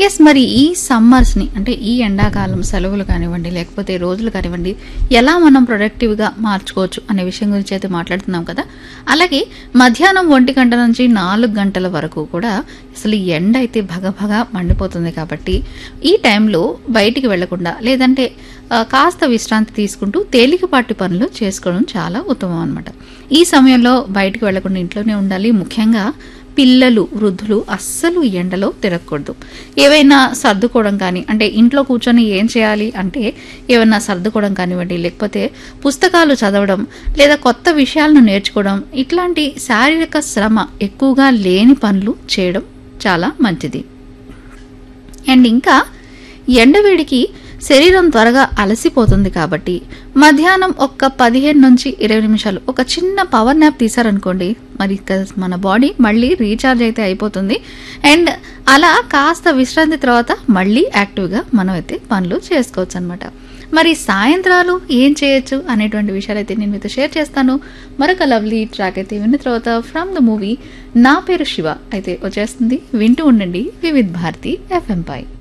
yes మరి ఈ సమ్మర్స్ని అంటే ఈ ఎండాకాలం సెలవులు కానివ్వండి లేకపోతే రోజులు కానివ్వండి ఎలా మనం ప్రొడక్టివ్గా మార్చుకోవచ్చు అనే విషయం గురించి అయితే మాట్లాడుతున్నాం కదా అలాగే మధ్యాహ్నం ఒంటి గంట నుంచి నాలుగు గంటల వరకు కూడా అసలు ఈ ఎండ అయితే భగభగ మండిపోతుంది కాబట్టి ఈ టైంలో బయటికి వెళ్లకుండా లేదంటే ఆ, కాస్త విశ్రాంతి తీసుకుంటూ తేలికపాటి పనులు చేసుకోవడం చాలా ఉత్తమం అనమాట ఈ సమయంలో బయటికి వెళ్లకుండా ఇంట్లోనే ఉండాలి ముఖ్యంగా పిల్లలు వృద్ధులు అస్సలు ఈ ఎండలో తిరగకూడదు ఏవైనా సర్దుకోవడం కానీ అంటే ఇంట్లో కూర్చొని ఏం చేయాలి అంటే ఏమైనా సర్దుకోవడం కానివ్వండి లేకపోతే పుస్తకాలు చదవడం లేదా కొత్త విషయాలను నేర్చుకోవడం ఇట్లాంటి శారీరక శ్రమ ఎక్కువగా లేని పనులు చేయడం చాలా మంచిది అండ్ ఇంకా ఎండవేడికి శరీరం త్వరగా అలసిపోతుంది కాబట్టి మధ్యాహ్నం ఒక్క పదిహేను నుంచి ఇరవై నిమిషాలు ఒక చిన్న పవర్ నాప్ తీసారనుకోండి మరి ఇక మన బాడీ మళ్ళీ రీఛార్జ్ అయితే అయిపోతుంది అండ్ అలా కాస్త విశ్రాంతి తర్వాత మళ్ళీ యాక్టివ్గా మనం అయితే పనులు చేసుకోవచ్చు అనమాట మరి సాయంత్రాలు ఏం చేయొచ్చు అనేటువంటి విషయాలు అయితే నేను మీతో షేర్ చేస్తాను మరొక లవ్లీ ట్రాక్ అయితే విన్న తర్వాత ఫ్రమ్ ద మూవీ నా పేరు శివ అయితే వచ్చేస్తుంది వింటూ ఉండండి వివిధ్ భారతి ఎఫ్ఎం పై